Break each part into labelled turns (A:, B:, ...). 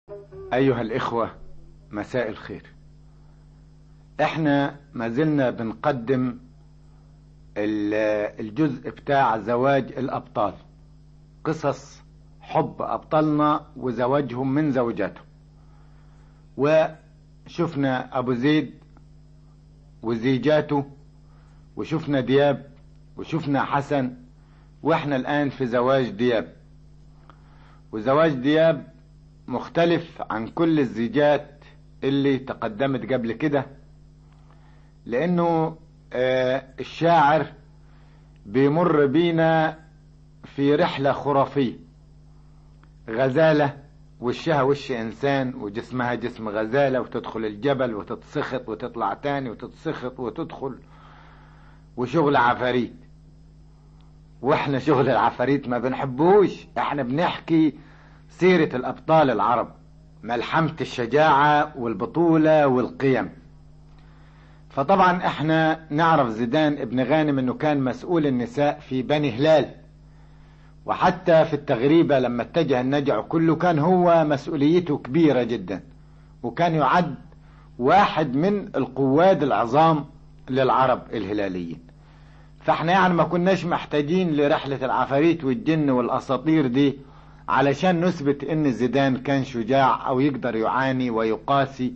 A: أيها الإخوة مساء الخير احنا ما زلنا بنقدم الجزء بتاع زواج الأبطال قصص حب أبطالنا وزواجهم من زوجاتهم وشفنا أبو زيد وزيجاته وشفنا دياب وشفنا حسن واحنا الآن في زواج دياب وزواج دياب مختلف عن كل الزيجات اللي تقدمت قبل كده لانه آه الشاعر بيمر بينا في رحلة خرافية غزالة وشها وش انسان وجسمها جسم غزالة وتدخل الجبل وتتسخط وتطلع تاني وتتسخط وتدخل وشغل عفاريت واحنا شغل العفاريت ما بنحبوش احنا بنحكي سيرة الابطال العرب ملحمة الشجاعة والبطولة والقيم فطبعا احنا نعرف زيدان ابن غانم انه كان مسؤول النساء في بني هلال وحتى في التغريبة لما اتجه النجع كله كان هو مسؤوليته كبيرة جدا وكان يعد واحد من القواد العظام للعرب الهلاليين فاحنا يعني ما كناش محتاجين لرحلة العفاريت والجن والاساطير دي علشان نثبت ان زيدان كان شجاع او يقدر يعاني ويقاسي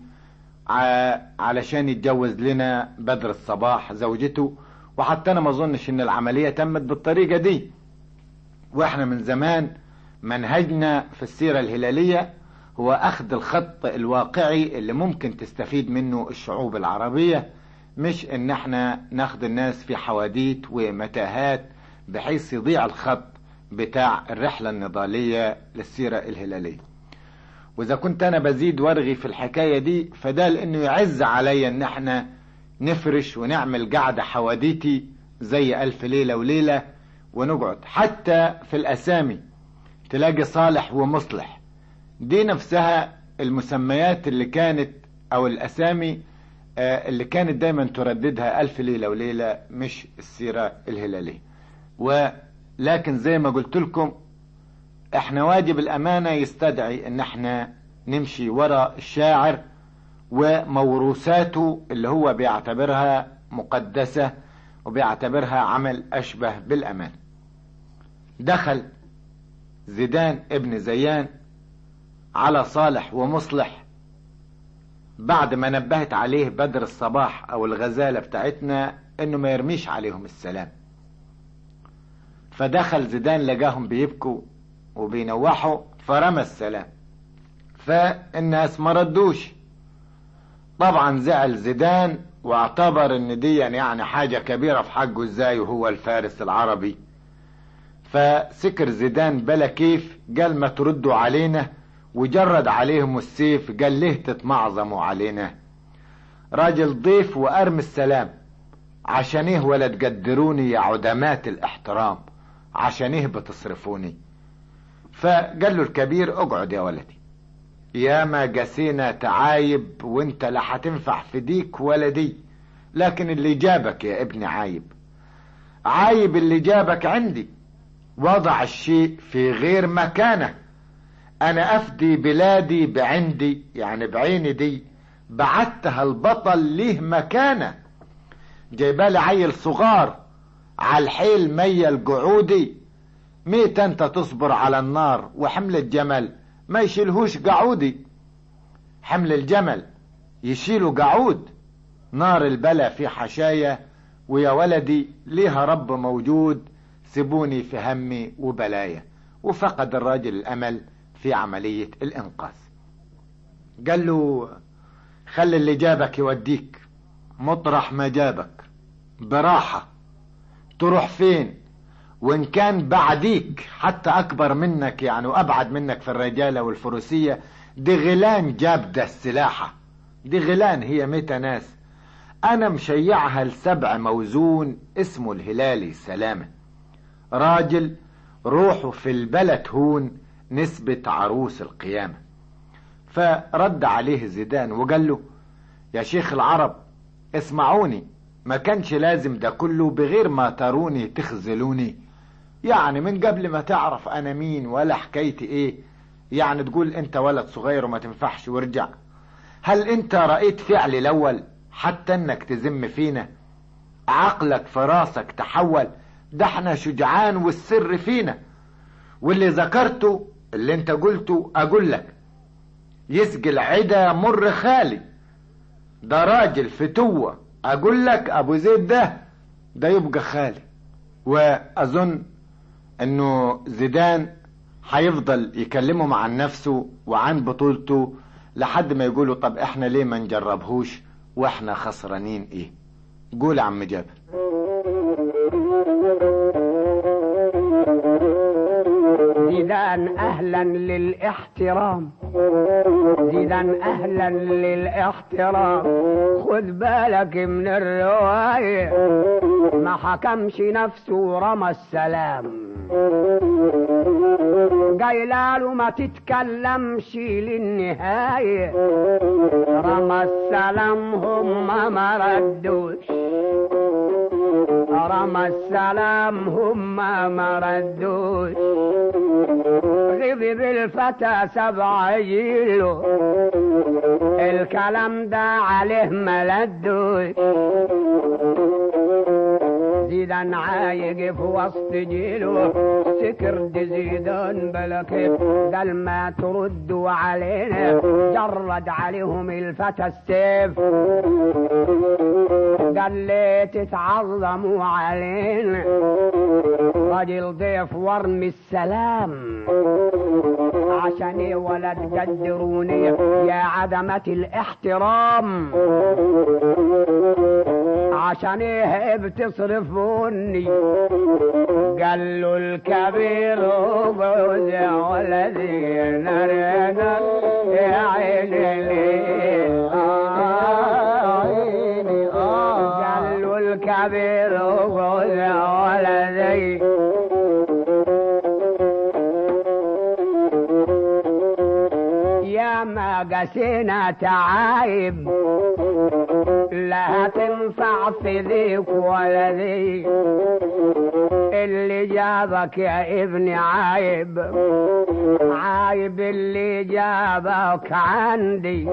A: علشان يتجوز لنا بدر الصباح زوجته وحتى انا ما اظنش ان العملية تمت بالطريقة دي واحنا من زمان منهجنا في السيرة الهلالية هو اخذ الخط الواقعي اللي ممكن تستفيد منه الشعوب العربية مش ان احنا ناخد الناس في حواديت ومتاهات بحيث يضيع الخط بتاع الرحلة النضالية للسيرة الهلالية واذا كنت انا بزيد وارغي في الحكاية دي فده لانه يعز عليا ان احنا نفرش ونعمل قعدة حواديتي زي الف ليلة وليلة ونقعد حتى في الاسامي تلاقي صالح ومصلح دي نفسها المسميات اللي كانت او الاسامي اللي كانت دايما ترددها الف ليلة وليلة مش السيرة الهلالية ولكن زي ما قلت لكم احنا واجب الامانة يستدعي ان احنا نمشي وراء الشاعر وموروثاته اللي هو بيعتبرها مقدسة وبيعتبرها عمل اشبه بالامان دخل زيدان ابن زيان على صالح ومصلح بعد ما نبهت عليه بدر الصباح او الغزالة بتاعتنا انه ما يرميش عليهم السلام فدخل زيدان لقاهم بيبكوا وبينوحوا فرمى السلام فالناس ما ردوش طبعا زعل زيدان واعتبر ان دي يعني حاجة كبيرة في حقه ازاي وهو الفارس العربي فسكر زيدان بلا كيف قال ما تردوا علينا وجرد عليهم السيف قال ليه تتمعظموا علينا راجل ضيف وارمي السلام عشان ايه ولا تقدروني يا عدمات الاحترام عشان ايه بتصرفوني فقال له الكبير اقعد يا ولدي يا ما قسينا تعايب وانت لا هتنفع في ديك ولا دي لكن اللي جابك يا ابني عايب عايب اللي جابك عندي وضع الشيء في غير مكانه انا افدي بلادي بعندي يعني بعيني دي بعتها البطل ليه مكانه جايبالي عيل صغار على الحيل ميل قعودي ميت انت تصبر على النار وحمل الجمل ما يشيلهوش قعودي حمل الجمل يشيله قعود نار البلا في حشايا ويا ولدي ليها رب موجود سيبوني في همي وبلايا وفقد الراجل الامل في عملية الانقاذ قال له خلي اللي جابك يوديك مطرح ما جابك براحة تروح فين وان كان بعديك حتى اكبر منك يعني وابعد منك في الرجالة والفروسية دي غلان جاب ده السلاحة دي غلان هي ميتة ناس انا مشيعها لسبع موزون اسمه الهلالي سلامة راجل روحه في البلد هون نسبة عروس القيامة فرد عليه زيدان وقال له يا شيخ العرب اسمعوني ما كانش لازم ده كله بغير ما تروني تخذلوني يعني من قبل ما تعرف انا مين ولا حكايتي ايه يعني تقول انت ولد صغير وما تنفعش وارجع هل انت رأيت فعلي الاول حتى انك تذم فينا عقلك في راسك تحول ده احنا شجعان والسر فينا واللي ذكرته اللي انت قلته اقول لك يسجل عدا مر خالي ده راجل فتوة اقول لك ابو زيد ده ده يبقى خالي واظن انه زيدان هيفضل يكلمهم عن نفسه وعن بطولته لحد ما يقولوا طب احنا ليه ما نجربهوش واحنا خسرانين ايه قول يا عم جابر
B: زيدان اهلا للاحترام زيدان اهلا للاحترام خذ بالك من الرواية ما حكمش نفسه ورمى السلام قايلاله ما تتكلمش للنهاية رمى السلام هم ما ردوش رمى السلام هم ما ردوش غضب الفتى سبع جيله الكلام ده عليه ملدوش زيدان عايق في وسط جيله سكر دي زيدان بلكيف قال ما تردوا علينا جرد عليهم الفتى السيف قال ليه تتعظموا علينا راجل ضيف ورمي السلام عشان ايه ولا تقدروني يا عدمة الاحترام عشان ايه بتصرفوني قال له الكبير جوز والذي نرينا يا عيني ليه قال له الكبير جوز والذي يا ما قسينا تعايب لا تنفع في ذيك ولا ذي اللي جابك يا ابني عايب عايب اللي جابك عندي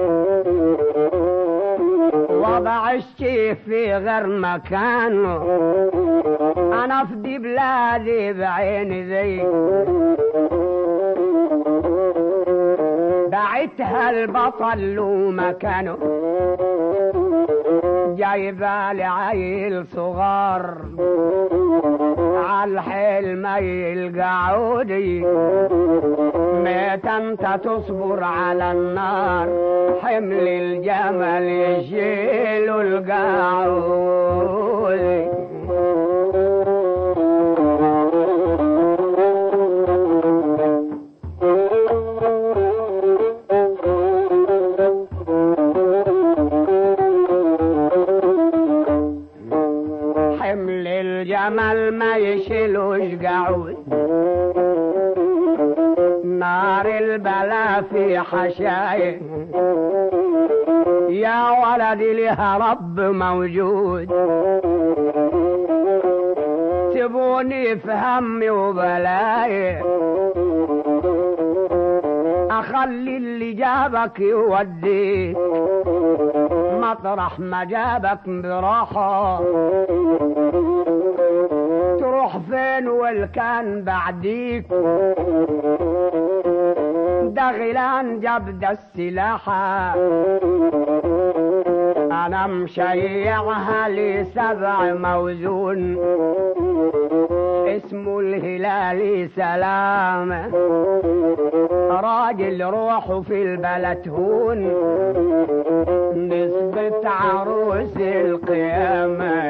B: وضع الشيء في غير مكانه انا افدي بلادي بعيني ذي بعتها البطل له مكانه جايبه لعيل صغار عالحلم القعودي ميت انت تصبر على النار حمل الجمل يشيل القعودي حمل الجمل ما يشيلوش قعود نار البلا في حشاية يا ولدي لها رب موجود سيبوني في همي وبلاي اخلي اللي جابك يوديك مطرح ما جابك براحة تروح فين والكان بعديك ده غيلان جاب السلاحة انا مشيعها لسبع موزون اسمه الهلالي سلامة راجل روحه في البلد هون نسبة عروس القيامة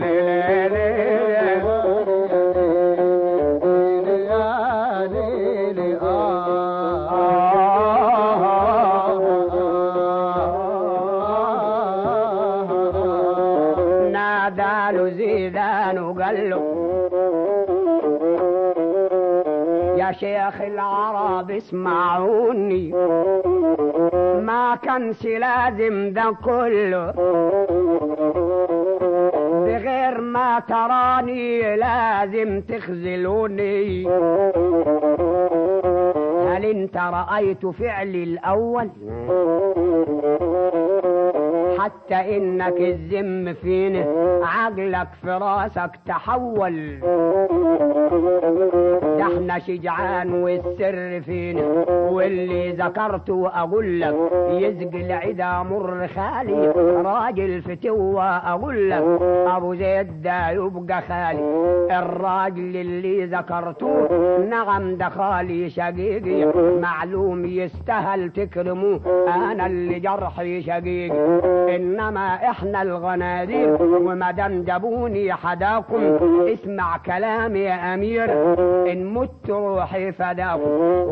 B: نادى له زيدان وقال له يا شيخ العرب اسمعوني ما كانش لازم ده كله بغير ما تراني لازم تخذلوني هل انت رأيت فعلي الأول حتى انك الذم فينا عقلك في راسك تحول ده احنا شجعان والسر فينا واللي ذكرته اقول لك يزقي العدا مر خالي راجل فتوة اقول لك ابو زيد ده يبقى خالي الراجل اللي ذكرته نعم ده خالي شقيقي معلوم يستاهل تكرموه انا اللي جرحي شقيقي انما احنا الغنادير وما دام جابوني حداكم اسمع كلامي يا امير ان مت روحي فداكم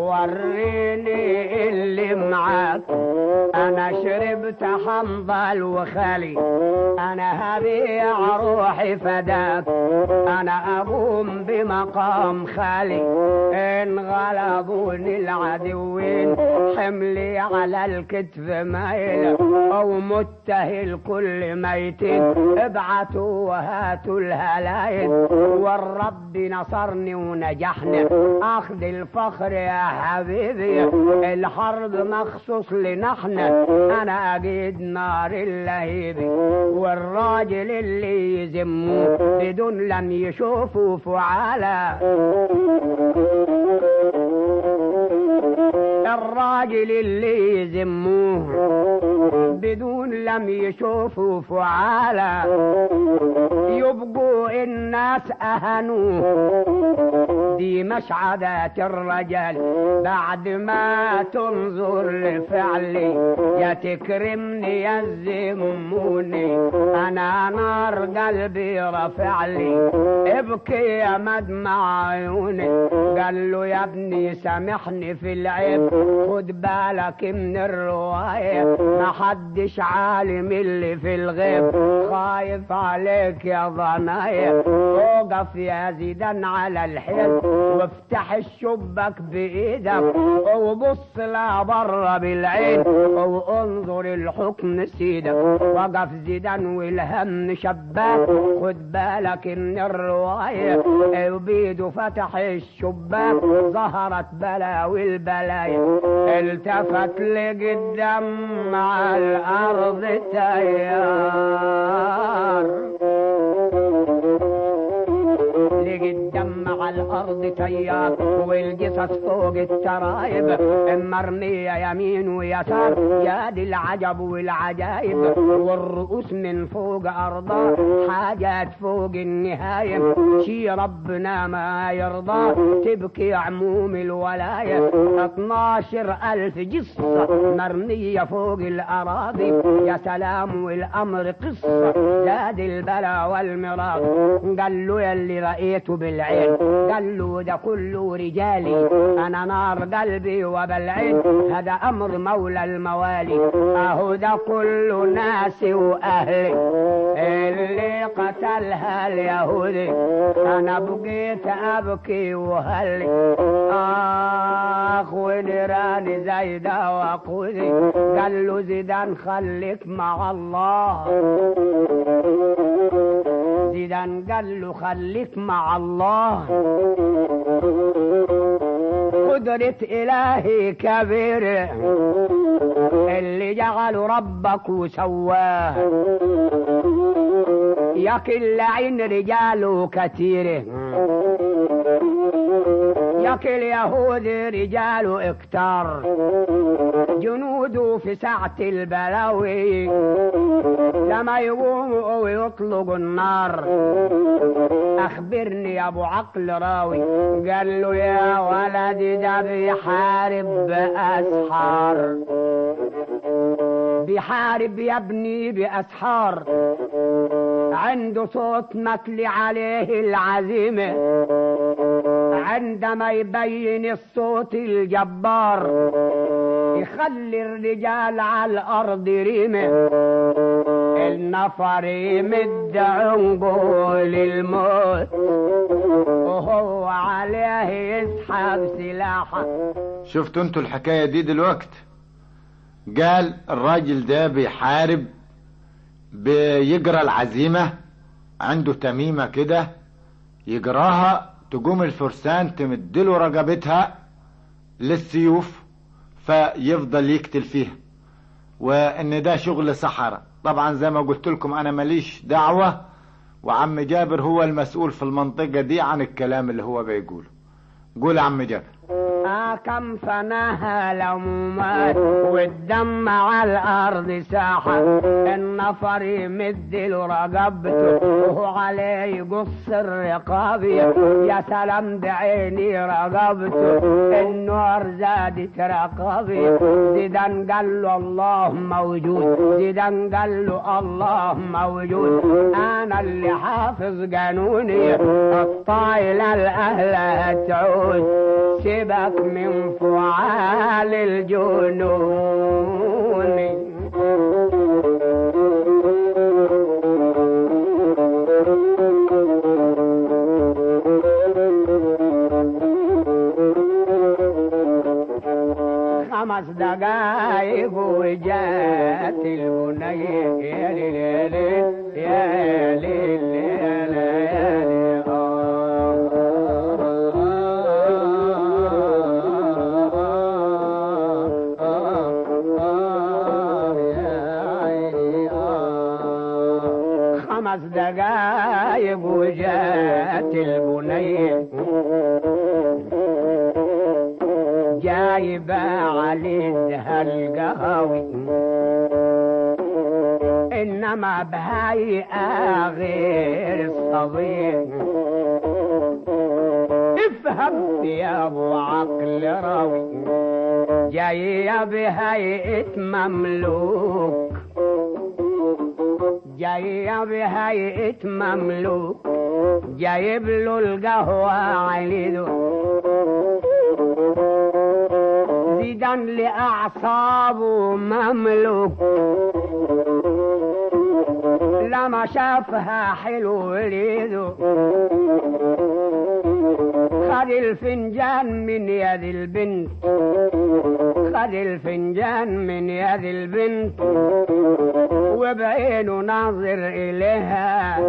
B: وريني اللي معاك انا شربت حنظل وخالي انا هبيع روحي فداك انا اقوم بمقام خالي ان غلبوني العدوين حملي على الكتف مايل او متهل كل ميتين ابعتوا وهاتوا الهلاين والرب نصرني ونجحنا اخذ الفخر يا حبيبي الحرب مخصوص لنا احنا انا اجيد نار اللهيبي والراجل اللي يذموه بدون لم يشوفوا فعالا الراجل اللي يذموه بدون لم يشوفوا فعالا يبقوا الناس اهنوه دي مش عادات الرجال بعد ما تنظر لفعلي يا تكرمني يا زموني انا نار قلبي رفع لي ابكي يا مدمع عيوني قال له يا ابني سامحني في العيب خد بالك من الرواية ما حدش عالم اللي في الغيب خايف عليك يا ضنايا وقف يا زيدان على الحيط وافتح الشباك بايدك وبص لا بره بالعين وانظر الحكم سيدك وقف زيدان والهم شباك خد بالك ان الرواية وبيده فتح الشباك ظهرت بلاوي البلايا التفت لقدام مع الارض تيار لقدام مع الارض تيار والقصص فوق الترايب مرمية يمين ويسار يا دي العجب والعجايب والرؤوس من فوق ارضا حاجات فوق النهاية شي ربنا ما يرضى تبكي عموم الولاية 12 ألف جصة مرمية فوق الأراضي يا سلام والأمر قصة زاد البلا والمراض قال له يا اللي رأيته بالعين قال له ده كله رجالي أنا نار قلبي وبالعين هذا أمر مولى الموالي أهو ده كله ناسي وأهلي اللي قتلها اليهودي أنا بقيت أبكي وهلي آخ ونيراني زايدة وقودي قال له زيدان خليك مع الله زيدان قال له خليك مع الله قدرة إلهي كبيرة اللي جعله ربك وسواه يكل عين رجاله كتيره يكل يهود رجاله اكتر جنوده في ساعة البلاوي لما يقوموا ويطلقوا النار اخبرني يا ابو عقل راوي قال له يا ولدي ده بيحارب باسحار بيحارب يا ابني باسحار عنده صوت متلي عليه العزيمة عندما يبين الصوت الجبار يخلي الرجال على الأرض ريمة النفر يمد عنقه للموت وهو عليه يسحب سلاحه
A: شفتوا انتوا الحكاية دي دلوقت قال الراجل ده بيحارب بيجرى العزيمة عنده تميمة كده يجراها تقوم الفرسان تمدله رقبتها للسيوف فيفضل يقتل فيها وان ده شغل سحرة طبعا زي ما قلت لكم انا ماليش دعوة وعم جابر هو المسؤول في المنطقة دي عن الكلام اللي هو بيقوله قول يا عم جابر
B: آه كم فناها الأمومات والدم على الأرض ساحة النفر يمد له رقبته وهو عليه يقص الرقاب يا سلام بعيني رقبته النور زادت رقبي زيدان قال له الله موجود زيدان قال له الله موجود أنا اللي حافظ قانوني الطايلة الأهل هتعود سيبك من فعال الجنون خمس دقايق وجات البنية يا ليل يا ليل يا ليل يا ليل خمس دقايق وجات البنية جايبة عليها القهوي إنما بهيئة غير الصبي افهم يا ابو عقل راوي جاية بهيئة مملوك جاية بهيئة مملوك جايب له القهوة عليده زيدا لأعصابه مملوك لما شافها حلو ريده خد الفنجان من يد البنت خد الفنجان من يد البنت وبعينه ناظر إليها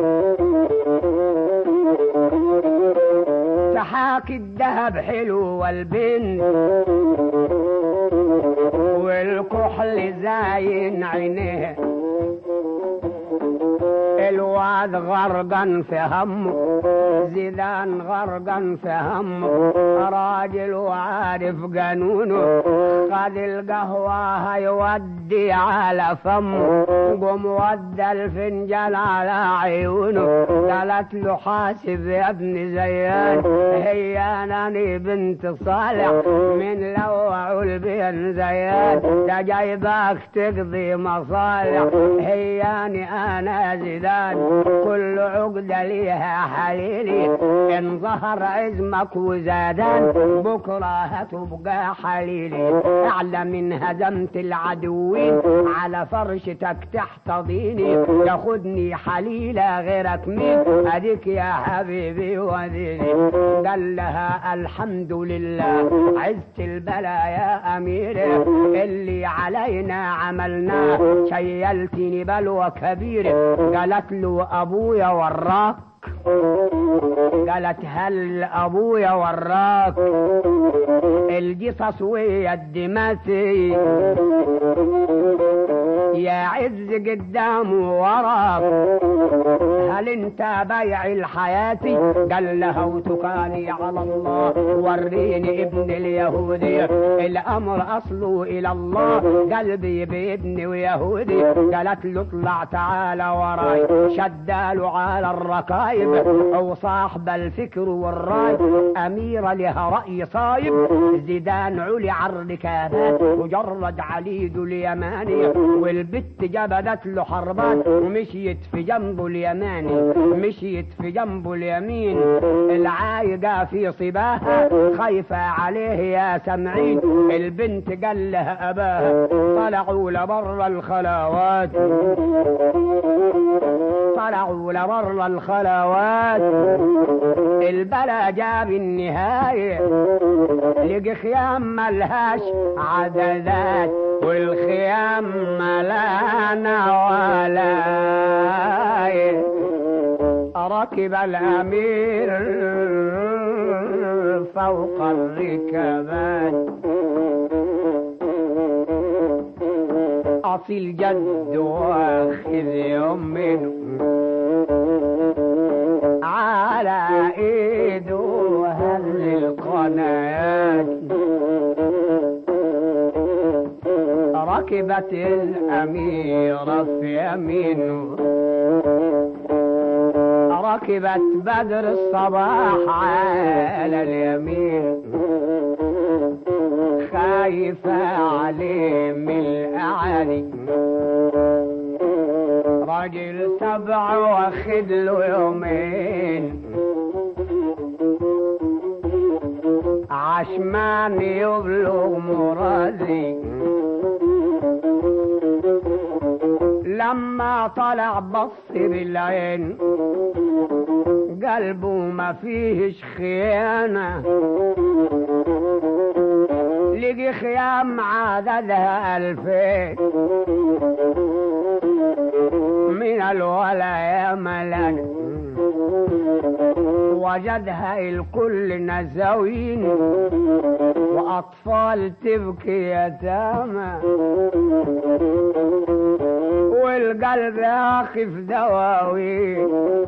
B: تحاكي الذهب حلو والبنت والكحل زاين عينيه الواد غرقا في همه زيدان غرقا في همه راجل وعارف قانونه خد القهوة هيودي على فمه قم ودى الفنجان على عيونه قالت له حاسب يا ابن زيان هي انني بنت صالح من لوع البين زيان ده جايبك تقضي مصالح هياني انا زيدان كل عقدة ليها حليلي ان ظهر عزمك وزادان بكرة هتبقى حليلي اعلم ان هزمت العدوين على فرشتك تحت ضيني ياخدني حليلة غيرك مين اديك يا حبيبي وديني قال لها الحمد لله عزت البلا يا اميري اللي علينا عملناه شيلتني بلوى كبيرة قالت له ابويا وراك قالت هل ابويا وراك القصص ويا الدماسي يا عز قدامه وراك هل انت بايع الحياتي قال لها وتكالي على الله وريني ابن اليهودي الامر اصله الى الله قلبي بابن ويهودي قالت له اطلع تعالى وراي شداله على الركايب وصاحب الفكر والراي اميرة لها رأي صايب زيدان علي على الركابات وجرد عليد اليماني والبت جبدت له حربات ومشيت في جنبه اليماني مشيت في جنبه اليمين العايقة في صباها خايفة عليه يا سمعين البنت قال لها أباها طلعوا لبر الخلاوات طلعوا لبر الخلاوات البلا جاب النهاية لقي خيام ملهاش عددات والخيام ملانا ولا ركب الأمير فوق الركبات أصيل جد واخذ يوم منه على ايده هز القنايات ركبت الأميرة في يمينه ركبت بدر الصباح على اليمين خايفة عليه من الأعالي راجل سبع واخد له يومين عشمان يبلغ مرادي لما طلع بص بالعين قلبه ما فيهش خيانة لقي خيام عددها ألفين من الولايا ملك وجدها الكل نزوين وأطفال تبكي يتامى والقلب ياخف دواوين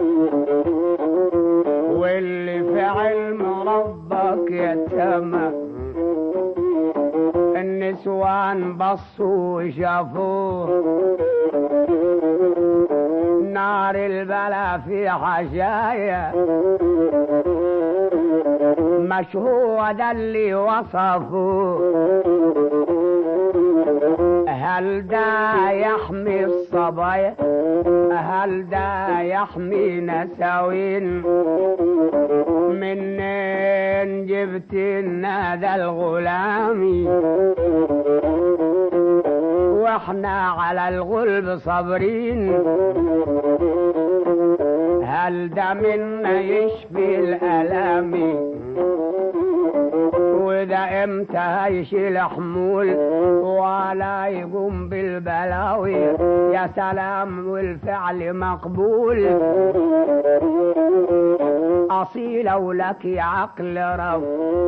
B: واللي في علم ربك يتامى النسوان بصوا وشافوه نار البلا في حشايا مشهود اللي وصفوه هل دا يحمي الصبايا هل دا يحمي نساوين منين جبت هذا الغلامي واحنا على الغلب صابرين هل ده منا يشفي الالام وده امتى هيشيل حمول ولا يقوم بالبلاوي يا سلام والفعل مقبول اصيل ولك عقل رب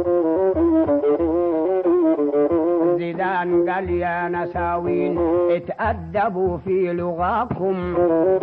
B: زيدان قال يا نساوين اتأدبوا في لغاكم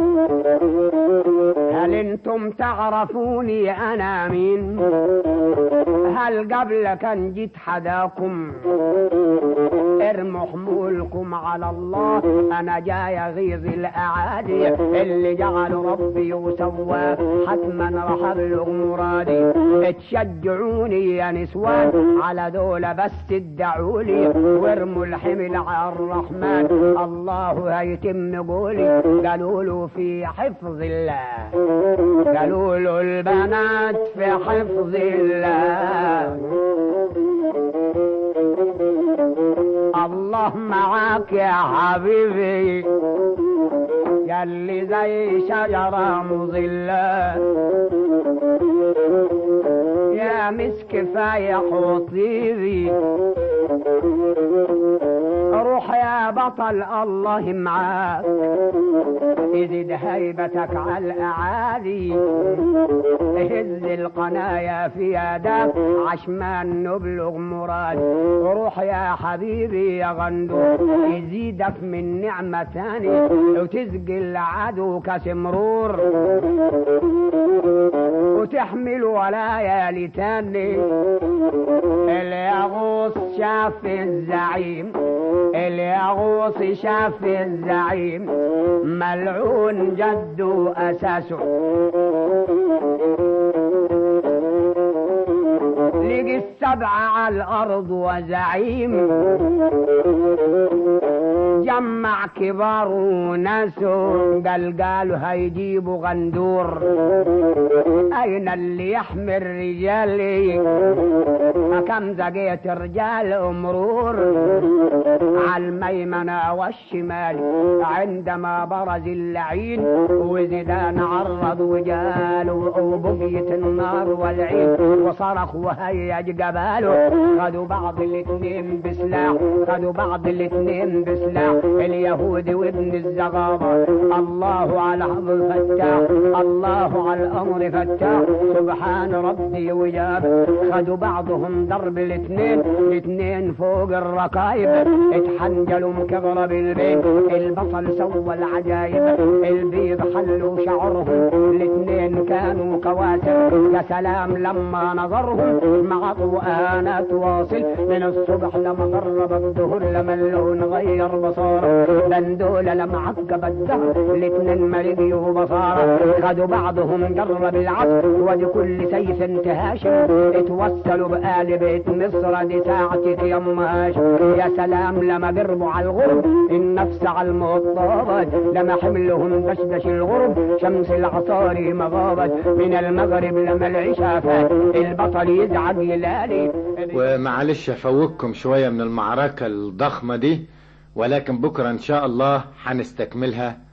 B: هل انتم تعرفوني انا مين هل قبل كان جيت حداكم ارموا حمولكم على الله انا جاي اغيظ الاعادي اللي جعلوا ربي وسواه حتما راح ابلغ مرادي تشجعوني يا نسوان على دول بس تدعولي وارموا الحمل على الرحمن الله هيتم قولي قالوا له في حفظ الله قالوا له البنات في حفظ الله الله معاك يا حبيبي ياللي زي شجرة مظلة يا مسك فايح وطيبي روح يا بطل الله معاك ازد هيبتك على الاعادي هز القنايا في يدك عشمان نبلغ مراد روح يا حبيبي يا غندور يزيدك من نعمة ثانية وتسقي العدو كسمرور وتحمل ولايا لتاني اليغوص شاف الزعيم اليغوص شاف الزعيم ملعون جد اساسه لقي السبعة على الأرض وزعيم جمع كبار وناسه قال قالوا هيجيبوا غندور أين اللي يحمي الرجال كم زقيت رجال مرور على الميمنة والشمال عندما برز اللعين وزدان عرض وجال وبقية النار والعين وصرخ وهيج جباله خدوا بعض الاتنين بسلاح خدوا بعض الاتنين بسلاح فتاح اليهود وابن الزغابة الله على حظ فتاح الله على الأمر فتاح سبحان ربي وجاب خدوا بعضهم ضرب الاثنين الاثنين فوق الركايب اتحنجلوا مكبرة بالبيت البصل سوى العجايب البيض حلوا شعرهم الاثنين كانوا كواسر يا سلام لما نظرهم مع طوآنة واصل من الصبح لما قرب الظهر لما اللون غير بصاره بندول لما عقب الدهر الاثنين مرقيوا بصاره خدوا بعضهم قرب العصر ولكل سيف انتهاش اتوصلوا بآل بيت مصر دي ساعة يماش يا سلام لما قربوا على الغرب النفس على الموت طابت لما حملهم دشدش الغرب شمس العصاري مغابت من المغرب لما العشاء فات البطل يزعج يلالي
A: ومعلش افوتكم شوية من المعركة الضخمة دي ولكن بكرة ان شاء الله هنستكملها